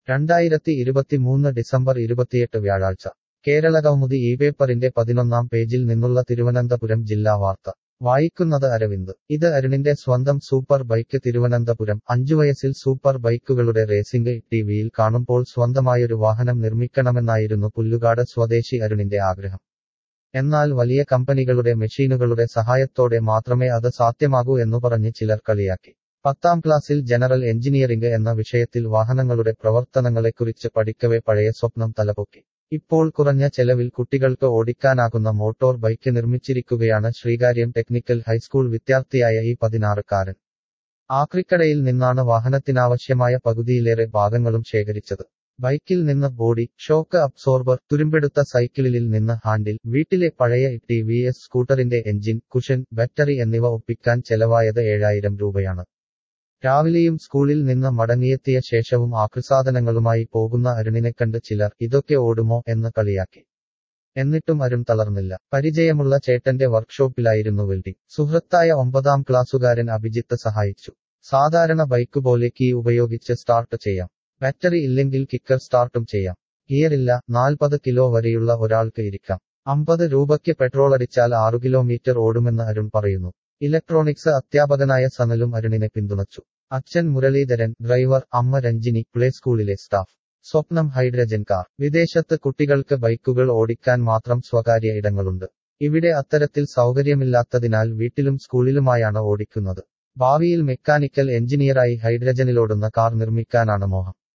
രണ്ടായിരത്തി ഇരുപത്തിമൂന്ന് ഡിസംബർ ഇരുപത്തിയെട്ട് വ്യാഴാഴ്ച കേരളകൗമുദി ഈ പേപ്പറിന്റെ പതിനൊന്നാം പേജിൽ നിന്നുള്ള തിരുവനന്തപുരം ജില്ലാ വാർത്ത വായിക്കുന്നത് അരവിന്ദ് ഇത് അരുണിന്റെ സ്വന്തം സൂപ്പർ ബൈക്ക് തിരുവനന്തപുരം അഞ്ചു വയസ്സിൽ സൂപ്പർ ബൈക്കുകളുടെ റേസിംഗ് ടിവിയിൽ കാണുമ്പോൾ സ്വന്തമായൊരു വാഹനം നിർമ്മിക്കണമെന്നായിരുന്നു പുല്ലുകാട് സ്വദേശി അരുണിന്റെ ആഗ്രഹം എന്നാൽ വലിയ കമ്പനികളുടെ മെഷീനുകളുടെ സഹായത്തോടെ മാത്രമേ അത് സാധ്യമാകൂ എന്നു പറഞ്ഞ് ചിലർ കളിയാക്കി പത്താം ക്ലാസ്സിൽ ജനറൽ എഞ്ചിനീയറിംഗ് എന്ന വിഷയത്തിൽ വാഹനങ്ങളുടെ പ്രവർത്തനങ്ങളെക്കുറിച്ച് പഠിക്കവേ പഴയ സ്വപ്നം തലപൊക്കി ഇപ്പോൾ കുറഞ്ഞ ചെലവിൽ കുട്ടികൾക്ക് ഓടിക്കാനാകുന്ന മോട്ടോർ ബൈക്ക് നിർമ്മിച്ചിരിക്കുകയാണ് ശ്രീകാര്യം ടെക്നിക്കൽ ഹൈസ്കൂൾ വിദ്യാർത്ഥിയായ ഈ പതിനാറുകാരൻ ആക്രിക്കടയിൽ നിന്നാണ് വാഹനത്തിനാവശ്യമായ പകുതിയിലേറെ ഭാഗങ്ങളും ശേഖരിച്ചത് ബൈക്കിൽ നിന്ന് ബോഡി ഷോക്ക് അബ്സോർബർ തുരുമ്പെടുത്ത സൈക്കിളിൽ നിന്ന് ഹാൻഡിൽ വീട്ടിലെ പഴയ ടി വി എസ് സ്കൂട്ടറിന്റെ എഞ്ചിൻ കുഷൻ ബാറ്ററി എന്നിവ ഒപ്പിക്കാൻ ചെലവായത് ഏഴായിരം രൂപയാണ് രാവിലെയും സ്കൂളിൽ നിന്ന് മടങ്ങിയെത്തിയ ശേഷവും ആകൃസാധനങ്ങളുമായി പോകുന്ന അരുണിനെ കണ്ട് ചിലർ ഇതൊക്കെ ഓടുമോ എന്ന് കളിയാക്കി എന്നിട്ടും അരുൺ തളർന്നില്ല പരിചയമുള്ള ചേട്ടന്റെ വർക്ക്ഷോപ്പിലായിരുന്നു വെൽഡിംഗ് സുഹൃത്തായ ഒമ്പതാം ക്ലാസ്സുകാരൻ അഭിജിത്ത് സഹായിച്ചു സാധാരണ ബൈക്ക് പോലെ കീ ഉപയോഗിച്ച് സ്റ്റാർട്ട് ചെയ്യാം ബാറ്ററി ഇല്ലെങ്കിൽ കിക്കർ സ്റ്റാർട്ടും ചെയ്യാം ഗിയറില്ല നാൽപ്പത് കിലോ വരെയുള്ള ഒരാൾക്ക് ഇരിക്കാം അമ്പത് രൂപയ്ക്ക് പെട്രോൾ അടിച്ചാൽ ആറു കിലോമീറ്റർ ഓടുമെന്ന് അരുൺ പറയുന്നു ഇലക്ട്രോണിക്സ് അധ്യാപകനായ സനലും അരുണിനെ പിന്തുണച്ചു അച്ഛൻ മുരളീധരൻ ഡ്രൈവർ അമ്മ രഞ്ജിനി പ്ലേ സ്കൂളിലെ സ്റ്റാഫ് സ്വപ്നം ഹൈഡ്രജൻ കാർ വിദേശത്ത് കുട്ടികൾക്ക് ബൈക്കുകൾ ഓടിക്കാൻ മാത്രം സ്വകാര്യ ഇടങ്ങളുണ്ട് ഇവിടെ അത്തരത്തിൽ സൗകര്യമില്ലാത്തതിനാൽ വീട്ടിലും സ്കൂളിലുമായാണ് ഓടിക്കുന്നത് ഭാവിയിൽ മെക്കാനിക്കൽ എഞ്ചിനീയറായി ഹൈഡ്രജനിലോടുന്ന കാർ നിർമ്മിക്കാനാണ് മോഹം